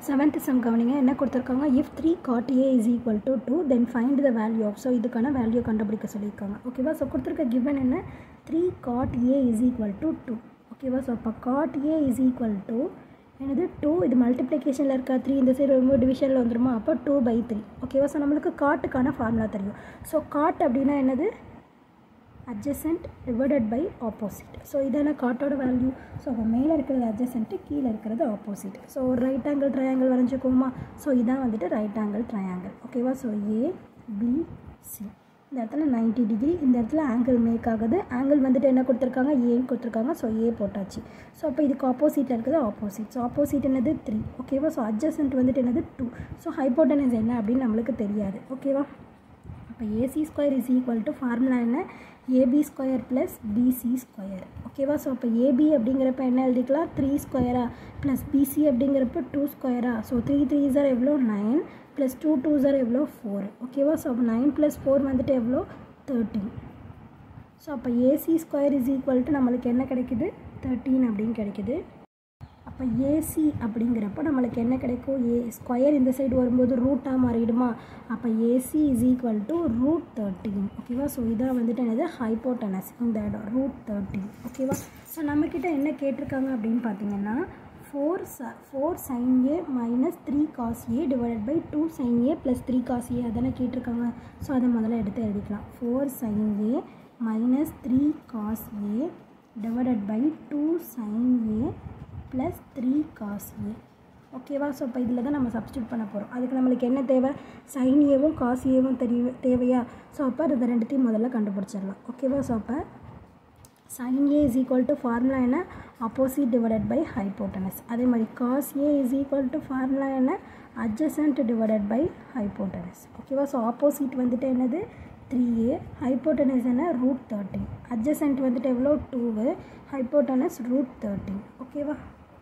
seventh some கவனிங்க என்ன கொடுத்துருக்காங்க if three cot A is equal to two then find the value of so இதுக்கான value கண்டுபிடிக்க சொல்லியிருக்காங்க ஓகேவா ஸோ கொடுத்துருக்க கிவன் என்ன three cot A is equal to two ஓகேவா ஸோ அப்போ cot A is equal to என்னது டூ இது மல்டிப்ளிகேஷனில் இருக்கா த்ரீ இந்த சைடு வரும்போது டிவிஷனில் வந்துருமா அப்போ டூ பை த்ரீ ஓகேவா ஸோ நம்மளுக்கு காட்டுக்கான ஃபார்முலா தெரியும் ஸோ காட் அப்படின்னா என்னது adjacent divided by opposite so இதான காட்டோட வேல்யூ ஸோ அப்போ மேலே இருக்கிறது adjacent கீழே இருக்கிறது opposite ஸோ ஒரு ரைட் ஆங்கிள் ட்ரையாங்கிள் வரைஞ்சிக்கோமா ஸோ இதான் வந்துட்டு ரைட் ஆங்கிள் ட்ரையாங்கிள் ஓகேவா ஸோ ஏ பி சி இந்த இடத்துல 90 டிகிரி இந்த இடத்துல ஆங்கிள் மேக் ஆகுது ஆங்கிள் வந்துட்டு என்ன கொடுத்துருக்காங்க ஏன்னு கொடுத்துருக்காங்க ஸோ ஏ போட்டாச்சு ஸோ அப்போ இதுக்கு ஆப்போசிட்டில் இருக்குது ஆப்போசிட் ஸோ ஆப்போசிட் என்னது த்ரீ ஓகேவா ஸோ adjacent வந்துட்டு என்னது டூ ஸோ ஹைப்போட்டனஸ் என்ன அப்படின்னு நம்மளுக்கு தெரியாது ஓகேவா அப்போ AC square is equal to formula என்ன AB square plus BC square ஓகேவா ஸோ அப்போ ஏபி அப்படிங்கிறப்ப என்ன எழுதிக்கலாம் த்ரீ ஸ்கொயரா ப்ளஸ் பிசி அப்படிங்கிறப்ப டூ ஸ்கொயரா ஸோ த்ரீ த்ரீ சார் எவ்வளோ நைன் ப்ளஸ் டூ டூ சார் எவ்வளோ ஃபோர் ஓகேவா ஸோ அப்போ நைன் ப்ளஸ் ஃபோர் வந்துட்டு எவ்வளோ தேர்ட்டீன் ஸோ அப்போ AC square is equal to நம்மளுக்கு என்ன கிடைக்குது தேர்ட்டீன் அப்படின்னு கிடைக்குது அப்போ ஏசி அப்படிங்கிறப்ப நம்மளுக்கு என்ன கிடைக்கும் ஏ ஸ்கொயர் இந்த சைடு வரும்போது ரூட்டாக மாறிடுமா அப்போ AC is equal to root thirteen ஓகேவா ஸோ இதான் வந்துட்டு என்னது ஹைப்போட்டனஸ் இந்த இடம் ரூட் தேர்ட்டீன் ஓகேவா ஸோ நம்மக்கிட்ட என்ன கேட்டிருக்காங்க அப்படின்னு பார்த்தீங்கன்னா ஃபோர் ச four sine A minus three cos A divided by two sine A plus three cos A அதானே கேட்டிருக்காங்க ஸோ அதை முதல்ல எடுத்து எழுதிக்கலாம் four sine A minus three cos A divided by two sine A plus three cos A ஓகேவா so இப்போ இதில் தான் நம்ம சப்ஸ்டியூட் பண்ண போகிறோம் அதுக்கு நம்மளுக்கு என்ன தேவை சைன் ஏவும் காஸ் ஏவும் தெரிய தேவையா ஸோ அப்போ இது ரெண்டுத்தையும் முதல்ல கண்டுபிடிச்சிடலாம் ஓகேவா ஸோ அப்போ sine A is equal to formula என்ன ஆப்போசிட் டிவைடட் பை ஹைப்போட்டனஸ் அதே மாதிரி cos A is equal to formula என்ன அட்ஜசன்ட் டிவைடட் பை ஹைப்போட்டனஸ் ஓகேவா ஸோ ஆப்போசிட் வந்துட்டு என்னது த்ரீ ஏ ஹைப்போட்டனஸ் என்ன ரூட் தேர்ட்டின் அட்ஜசன்ட் வந்துட்டு எவ்வளோ டூவு ஹைப்போட்டனஸ் ரூட் தேர்ட்டின் ஓகேவா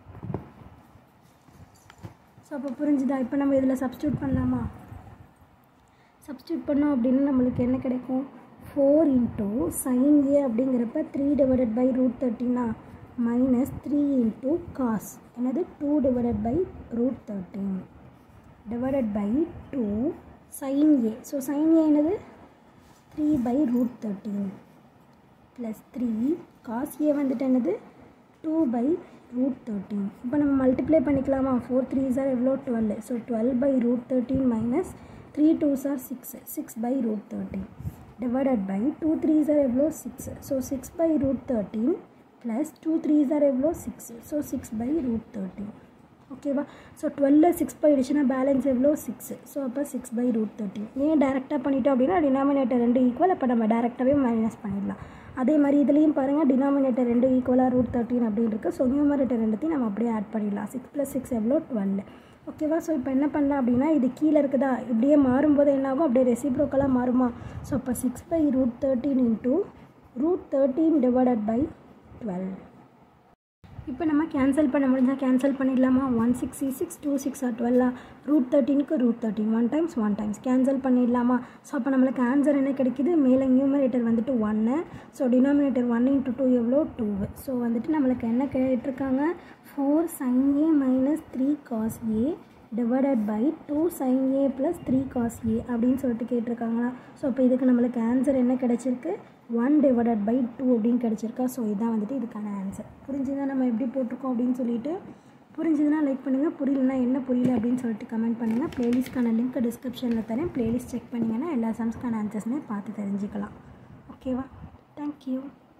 ஸோ அப்போ புரிஞ்சுதா இப்போ நம்ம இதில் சப்ஸ்டியூட் பண்ணலாமா சப்ஸ்டியூட் பண்ணோம் அப்படின்னா நம்மளுக்கு என்ன கிடைக்கும் ஃபோர் இன்ட்டு சைன் ஏ அப்படிங்கிறப்ப த்ரீ டிவைடட் பை ரூட் தேர்ட்டினா மைனஸ் த்ரீ இன்ட்டு காஸ் என்னது two divided by root thirteen divided by two sine A so sine A என்னது three by root thirteen plus three cos A வந்துட்டு என்னது two by root thirteen இப்போ நம்ம multiply பண்ணிக்கலாமா four three sir எவ்வளோ twelve so twelve by root thirteen minus three two sir six six by root thirteen divided by two three sir எவ்வளோ six so six by root thirteen plus two three sir எவ்வளோ six so six by root thirteen ஓகேவா so டுவெல்ல six போயிடுச்சுன்னா balance எவ்வளோ six so அப்போ six by root thirteen ஏன் டேரெக்டாக பண்ணிட்டோம் அப்படின்னா டினாமினேட்டர் ரெண்டு ஈக்குவல் அப்போ நம்ம டேரெக்டாகவே மைனஸ் பண்ணிடலாம் அதே மாதிரி இதுலேயும் பாருங்கள் டினாமினேட்டர் ரெண்டு ஈக்குவலாக ரூட் தேர்ட்டின் அப்படின்னு இருக்குது ஸோ நியூமரேட்டர் ரெண்டுத்தையும் நம்ம அப்படியே ஆட் பண்ணிடலாம் சிக்ஸ் ப்ளஸ் சிக்ஸ் எவ்வளோ டுவெல் ஓகேவா ஸோ இப்போ என்ன பண்ணலாம் அப்படின்னா இது கீழே இருக்குதா இப்படியே மாறும்போது என்னாகும் அப்படியே ரெசிப்ரோக்கலாக மாறுமா ஸோ அப்போ six by root thirteen into root thirteen divided by twelve இப்போ நம்ம கேன்சல் பண்ண முடிஞ்சால் கேன்சல் பண்ணிடலாமா one sixty six two six are டுவெல்லா ரூட் தேர்ட்டினுக்கு root thirteen one times one times cancel பண்ணிடலாமா ஸோ அப்போ நம்மளுக்கு ஆன்சர் என்ன கிடைக்குது மேலே நியூமரேட்டர் வந்துட்டு ஒன்று so denominator one into two எவ்வளோ டூ ஸோ வந்துட்டு நம்மளுக்கு என்ன கேட்டிருக்காங்க four sine A minus three cos A divided by two sine A plus three cos A அப்படின்னு சொல்லிட்டு கேட்டிருக்காங்களா ஸோ அப்போ இதுக்கு நம்மளுக்கு ஆன்சர் என்ன கிடச்சிருக்கு ஒன் டிவைடட் பை டூ அப்படின்னு கிடச்சிருக்கா ஸோ இதான் வந்துட்டு இதுக்கான ஆன்சர் புரிஞ்சுதான் நம்ம எப்படி போட்டிருக்கோம் அப்படின்னு சொல்லிட்டு புரிஞ்சுதுன்னா லைக் பண்ணுங்கள் புரியலனா என்ன புரியல அப்படின்னு சொல்லிட்டு கமெண்ட் பண்ணுங்கள் ப்ளேலிஸ்ட்கான லிங்க் டிஸ்கிரிப்ஷனில் தரேன் ப்ளேலிஸ்ட் செக் பண்ணிங்கன்னா எல்லா சம்ஸ்க்கான ஆன்சர்ஸுமே பார்த்து தெரிஞ்சுக்கலாம் ஓகேவா தேங்க்யூ